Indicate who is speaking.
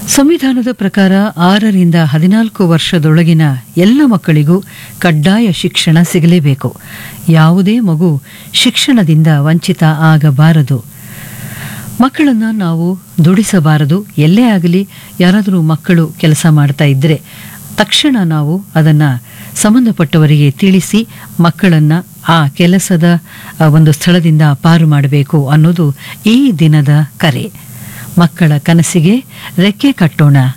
Speaker 1: ಸಂವಿಧಾನದ ಪ್ರಕಾರ ಆರರಿಂದ ಹದಿನಾಲ್ಕು ವರ್ಷದೊಳಗಿನ ಎಲ್ಲ ಮಕ್ಕಳಿಗೂ ಕಡ್ಡಾಯ ಶಿಕ್ಷಣ ಸಿಗಲೇಬೇಕು ಯಾವುದೇ ಮಗು ಶಿಕ್ಷಣದಿಂದ ವಂಚಿತ ಆಗಬಾರದು ಮಕ್ಕಳನ್ನು ನಾವು ದುಡಿಸಬಾರದು ಎಲ್ಲೇ ಆಗಲಿ ಯಾರಾದರೂ ಮಕ್ಕಳು ಕೆಲಸ ಮಾಡ್ತಾ ಇದ್ದರೆ ತಕ್ಷಣ ನಾವು ಅದನ್ನು ಸಂಬಂಧಪಟ್ಟವರಿಗೆ ತಿಳಿಸಿ ಮಕ್ಕಳನ್ನು ಆ ಕೆಲಸದ ಆ, ಒಂದು ಸ್ಥಳದಿಂದ ಪಾರು ಮಾಡಬೇಕು ಅನ್ನೋದು ಈ ದಿನದ ಕರೆ ಮಕ್ಕಳ ಕನಸಿಗೆ ರೆಕ್ಕೆ ಕಟ್ಟೋಣ